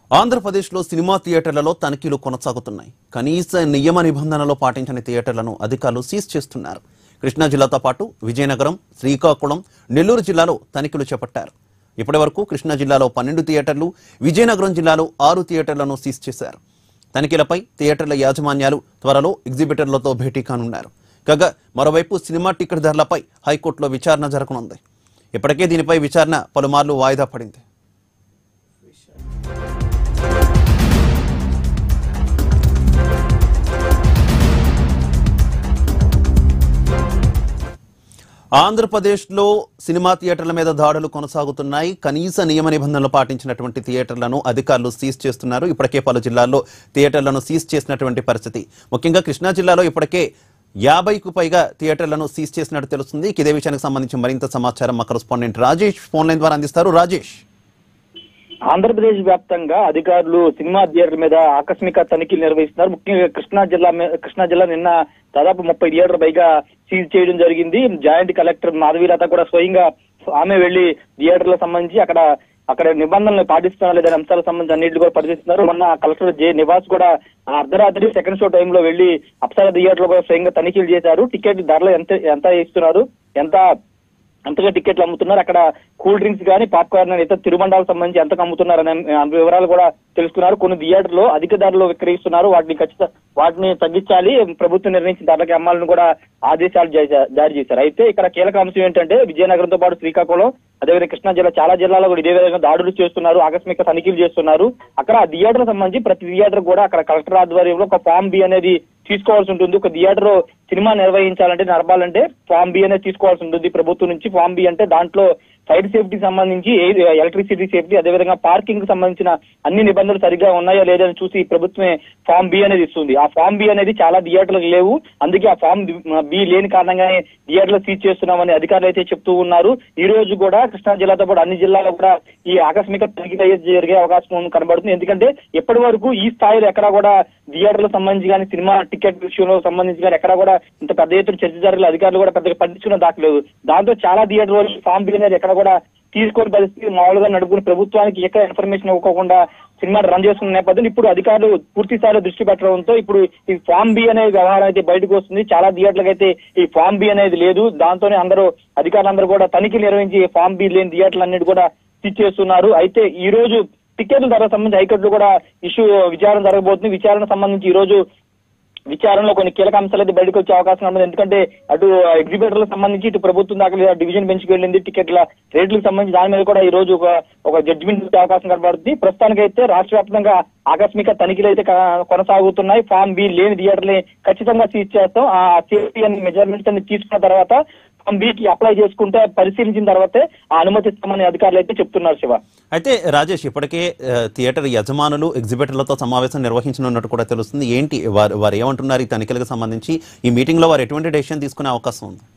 ఆంధ్రప్రదేశ్లో సినిమా థియేటర్లలో తనిఖీలు కొనసాగుతున్నాయి కనీస నియమ నిబంధనలు పాటించని థియేటర్లను అధికారులు సీజ్ చేస్తున్నారు కృష్ణా జిల్లాతో పాటు విజయనగరం శ్రీకాకుళం నెల్లూరు జిల్లాలో తనిఖీలు చేపట్టారు ఇప్పటివరకు కృష్ణా జిల్లాలో పన్నెండు థియేటర్లు విజయనగరం జిల్లాలో ఆరు థియేటర్లను సీజ్ చేశారు తనిఖీలపై థియేటర్ల యాజమాన్యాలు త్వరలో ఎగ్జిబిటర్లతో భేటీ కానున్నారు కాగా మరోవైపు సినిమా టికెట్ ధరలపై హైకోర్టులో విచారణ జరగనుంది ఇప్పటికే దీనిపై విచారణ పలుమార్లు వాయిదా పడింది ఆంధ్రప్రదేశ్లో సినిమా థియేటర్ల మీద దాడులు కొనసాగుతున్నాయి కనీస నియమ నిబంధనలు పాటించినటువంటి థియేటర్లను అధికారులు సీజ్ చేస్తున్నారు ఇప్పటికే పలు జిల్లాల్లో థియేటర్లను సీజ్ చేసినటువంటి పరిస్థితి ముఖ్యంగా కృష్ణా జిల్లాలో ఇప్పటికే యాభైకు పైగా థియేటర్లను సీజ్ చేసినట్టు తెలుస్తుంది ఇదే విషయానికి సంబంధించి మరింత సమాచారం మా కరెస్పాండెంట్ రాజేష్ ఫోన్ లైన్ ద్వారా అందిస్తారు రాజేష్ ఆంధ్రప్రదేశ్ వ్యాప్తంగా అధికారులు సినిమా థియేటర్ల మీద ఆకస్మిక తనిఖీలు నిర్వహిస్తున్నారు ముఖ్యంగా కృష్ణా జిల్లా మీ- కృష్ణా జిల్లా నిన్న దాదాపు ముప్పై థియేటర్ పైగా సీజ్ చేయడం జరిగింది జాయింట్ కలెక్టర్ మాధవీలత కూడా స్వయంగా ఆమె వెళ్లి థియేటర్లకు సంబంధించి అక్కడ అక్కడ నిబంధనలు పాటిస్తున్నా లేదనే అంశాలకు సంబంధించి అన్నింటిని కూడా పరిశీలిస్తున్నారు మొన్న కలెక్టర్ జే నివాస్ కూడా ఆ అర్ధరాత్రి సెకండ్ షో టైంలో వెళ్లి అప్సర థియేటర్ కూడా స్వయంగా తనిఖీలు చేశారు టికెట్ ధరలు ఎంత ఎంత ఇస్తున్నారు ఎంత ఎంతగా టికెట్లు అమ్ముతున్నారు అక్కడ కూల్ డ్రింక్స్ కానీ పాప్కార్న్ కానీ ఇతర తిరుమండాలకు సంబంధించి ఎంతకు అమ్ముతున్నారు అనే ఆ, వివరాలు కూడా తెలుసుకున్నారు కొన్ని థియేటర్లో అధిక ధరలు విక్రయిస్తున్నారు వాటిని ఖచ్చితంగా వాటిని తగ్గించాలి ప్రభుత్వం నిర్ణయించిన ధరలకి అమ్మాలని కూడా ఆదేశాలు జా- జారీ చేశారు అయితే ఇక్కడ కీలక అంశం ఏంటంటే విజయనగరంతో పాటు శ్రీకాకుళం అదేవిధంగా కృష్ణా జిల్లా చాలా జిల్లాలో కూడా ఇదే విధంగా దాడులు చేస్తున్నారు ఆకస్మిక తనిఖీలు చేస్తున్నారు అక్కడ ఆ థియేటర్ సంబంధించి ప్రతి థియేటర్ కూడా అక్కడ కలెక్టర్ ఆధ్వర్యంలో ఒక ఫామ్ బి అనేది తీసుకోవాల్సి ఉంటుంది ఒక థియేటర్ సినిమా నిర్వహించాలంటే నడపాలంటే ఫామ్ బి అనేది తీసుకోవాల్సి ఉంటుంది ప్రభుత్వం నుంచి ఫామ్ బి అంటే దాంట్లో ఫైర్ సేఫ్టీ సంబంధించి ఎలక్ట్రిసిటీ సేఫ్టీ అదేవిధంగా పార్కింగ్ కి సంబంధించిన అన్ని నిబంధనలు సరిగ్గా ఉన్నాయా లేదని చూసి ప్రభుత్వమే ఫామ్ బి అనేది ఇస్తుంది ఆ ఫామ్ బి అనేది చాలా థియేటర్లకు లేవు అందుకే ఆ ఫామ్ బి లేని కారణంగానే థియేటర్లు సీజ్ చేస్తున్నామని అధికారులు అయితే చెప్తూ ఉన్నారు ఈ రోజు కూడా కృష్ణా జిల్లాతో పాటు అన్ని జిల్లాలో కూడా ఈ ఆకస్మిక తనిఖీ అయితే జరిగే అవకాశం ఉంది- కనబడుతుంది ఎందుకంటే ఇప్పటి వరకు ఈ స్థాయిలో ఎక్కడా కూడా థియేటర్లకు సంబంధించి కానీ సినిమా టికెట్ విషయంలో సంబంధించి కానీ ఎక్కడా కూడా ఇంత పెద్ద ఎత్తున చర్చ జరగలేదు అధికారులు కూడా పెద్దగా పట్టించుకున్న దాఖలేదు దాంతో చాలా థియేటర్ వాళ్ళు ఫామ్ బి అనేది ఎక్కడ కూడా తీసుకొని పరిస్థితి మామూలుగా నడుపుకుని ప్రభుత్వానికి ఎక్కడ ఇన్ఫర్మేషన్ ఇవ్వకుండా సినిమా రన్ చేసుకున్న నేపథ్యంలో ఇప్పుడు అధికారులు పూర్తి స్థాయిలో దృష్టి పెట్టడంతో ఇప్పుడు ఈ ఫామ్ బి అనే వ్యవహారం అయితే బయటకు వస్తుంది చాలా థియేటర్లకు అయితే ఈ ఫామ్ బి అనేది లేదు దాంతోనే అందరూ అధికారులందరూ కూడా తనిఖీలు నిర్వహించి ఈ ఫామ్ బి లేని థియేటర్లు అన్నిటి కూడా సీజ్ చేస్తున్నారు అయితే ఈ రోజు టికెట్ల ధర సంబంధించి హైకోర్టులో కూడా ఇష్యూ విచారణ జరగబోతుంది విచారణ సంబంధించి ఈ రోజు విచారణలో కొన్ని కీలక అంశాలు అయితే బయటకు వచ్చే అవకాశం ఉంది ఎందుకంటే అటు ఎగ్జిబిటర్లకు సంబంధించి ఇటు ప్రభుత్వం దాకా డివిజన్ బెంచ్కి వెళ్ళింది టికెట్ల రేట్లకు సంబంధించి దాని మీద కూడా ఈ రోజు ఒక ఒక జడ్జిమెంట్ వచ్చే అవకాశం కనబడుతుంది ప్రస్తుతానికైతే రాష్ట్ర వ్యాప్తంగా ఆకస్మిక తనిఖీలు అయితే క- కొనసాగుతున్నాయి ఫామ్ బి లేని థియేటర్ని ఖచ్చితంగా సీజ్ చేస్తాం ఆ సేఫ్టీ అని మెజర్మెంట్స్ అన్ని తీసుకున్న తర్వాత ఫామ్ బి కి అప్లై చేసుకుంటే పరిశీలించిన తర్వాతే ఆ అనుమతిస్తామని అధికారులు అయితే చెప్తున్నారు శివ అయితే రాజేష్ ఇప్పటికే ఆ, థియేటర్ యజమానులు ఎగ్జిబిటర్లతో సమావేశం నిర్వహించనున్నట్టు కూడా తెలుస్తుంది ఏంటి వారు వారు ఏమంటున్నారు ఈ తనిఖీలకు సంబంధించి ఈ మీటింగ్లో వారు ఎటువంటి డెసిషన్ తీసుకునే అవకాశం ఉంది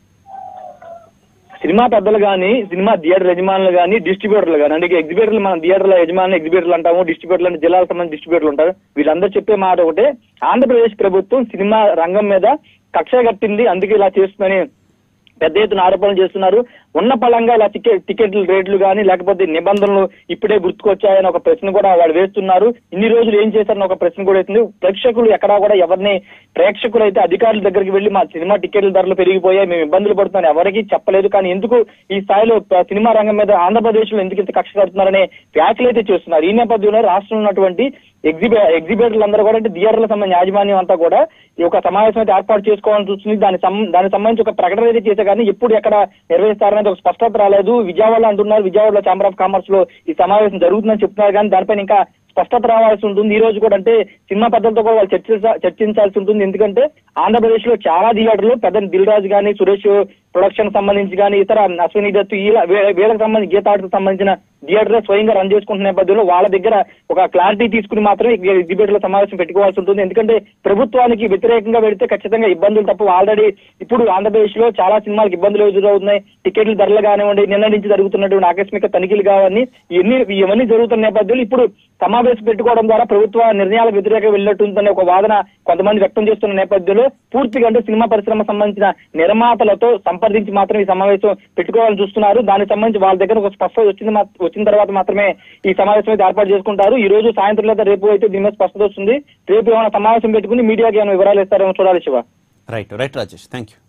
సినిమా పెద్దలు కానీ సినిమా థియేటర్ యజమానులు కానీ డిస్ట్రిబ్యూటర్లు కానీ అంటే ఎగ్జిబిటర్లు మన థియేటర్ల యజమానులు ఎగ్జిబిటర్లు అంటాము డిస్ట్రిబ్యూటర్లు అంటే జిల్లాలకు సంబంధించి డిస్ట్రిబ్యూటర్లు ఉంటారు వీళ్ళందరూ చెప్పే మాట ఒకటే ఆంధ్రప్రదేశ్ ప్రభుత్వం సినిమా రంగం మీద కక్ష కట్టింది అందుకే ఇలా చేస్తుందని పెద్ద ఎత్తున ఆరోపణలు చేస్తున్నారు ఉన్న పలంగా ఇలా టికెట్ టికెట్ల రేట్లు కానీ లేకపోతే నిబంధనలు ఇప్పుడే గుర్తుకొచ్చాయని ఒక ప్రశ్న కూడా వాళ్ళు వేస్తున్నారు ఇన్ని రోజులు ఏం చేశారని ఒక ప్రశ్న కూడా వేస్తుంది ప్రేక్షకులు ఎక్కడా కూడా ఎవరిని ప్రేక్షకులు అయితే అధికారుల దగ్గరికి వెళ్లి మా సినిమా టికెట్ల ధరలు పెరిగిపోయాయి మేము ఇబ్బందులు పడుతున్నాం ఎవరికీ చెప్పలేదు కానీ ఎందుకు ఈ స్థాయిలో ప- సినిమా రంగం మీద ఆంధ్రప్రదేశ్ లో ఎందుకు ఇంత కక్ష కడుతున్నారనే వ్యాఖ్యలు అయితే చేస్తున్నారు ఈ నేపథ్యంలో రాష్ట్రంలో ఉన్నటువంటి ఎగ్జిబి ఎగ్జిబిటర్లు అందరూ కూడా అంటే థియేటర్ల సంబంధించిన యాజమాన్యం అంతా కూడా ఈ యొక్క సమావేశం అయితే ఏర్పాటు చేసుకోవాలని చూస్తుంది దాని సం- దానికి సంబంధించి ఒక ప్రకటన అయితే చేసే కానీ ఎప్పుడు ఎక్కడ నిర్వహిస్తారనేది ఒక స్పష్టత రాలేదు విజయవాడలో అంటున్నారు విజయవాడలో ఛాంబర్ ఆఫ్ కామర్స్ లో ఈ సమావేశం జరుగుతుందని చెప్తున్నారు కానీ దానిపైన ఇంకా స్పష్టత రావాల్సి ఉంటుంది ఈ రోజు కూడా అంటే సినిమా పెద్దలతో కూడా వాళ్ళు చర్చించ చర్చించాల్సి ఉంటుంది ఎందుకంటే ఆంధ్రప్రదేశ్ లో చాలా థియేటర్లు పెద్ద దిల్ రాజు కానీ సురేష్ ప్రొడక్షన్ సంబంధించి కానీ ఇతర అశ్విని దత్తు ఇలా వీ- వీళ్ళకి సంబంధించి గీతాటకు సంబంధించిన థియేటర్ స్వయంగా రన్ చేసుకుంటున్న నేపథ్యంలో వాళ్ళ దగ్గర ఒక క్లారిటీ తీసుకుని మాత్రమే ఎగ్జిబిటర్ లో సమావేశం పెట్టుకోవాల్సి ఉంటుంది ఎందుకంటే ప్రభుత్వానికి వ్యతిరేకంగా పెడితే ఖచ్చితంగా ఇబ్బందులు తప్ప ఆల్రెడీ ఇప్పుడు ఆంధ్రప్రదేశ్ లో చాలా సినిమాలకు ఇబ్బందులు ఎదురవుతున్నాయి టికెట్ల ధరలు కానివ్వండి నిన్న నుంచి జరుగుతున్నటువంటి ఆకస్మిక తనిఖీలు కావని ఇవన్నీ ఇవన్నీ జరుగుతున్న నేపథ్యంలో ఇప్పుడు సమావేశం పెట్టుకోవడం ద్వారా ప్రభుత్వ నిర్ణయాలకు వ్యతిరేకంగా వెళ్ళినట్టుందనే ఒక వాదన కొంతమంది వ్యక్తం చేస్తున్న నేపథ్యంలో పూర్తిగా అంటే సినిమా పరిశ్రమ సంబంధించిన నిర్మాతలతో సంప్రదింపులు సంప్రదించి మాత్రం ఈ సమావేశం పెట్టుకోవాలని చూస్తున్నారు దానికి సంబంధించి వాళ్ళ దగ్గర ఒక స్పష్టత వచ్చింది మా- వచ్చిన తర్వాత మాత్రమే ఈ సమావేశం అయితే ఏర్పాటు చేసుకుంటారు ఈ రోజు సాయంత్రం లేదా రేపు అయితే దీని మీద స్పష్టత వస్తుంది రేపు ఏమైనా సమావేశం పెట్టుకుని మీడియాకి ఏమైనా వివరాలు ఇస్తారేమో చూడాలి Shiva right right Rajesh thank you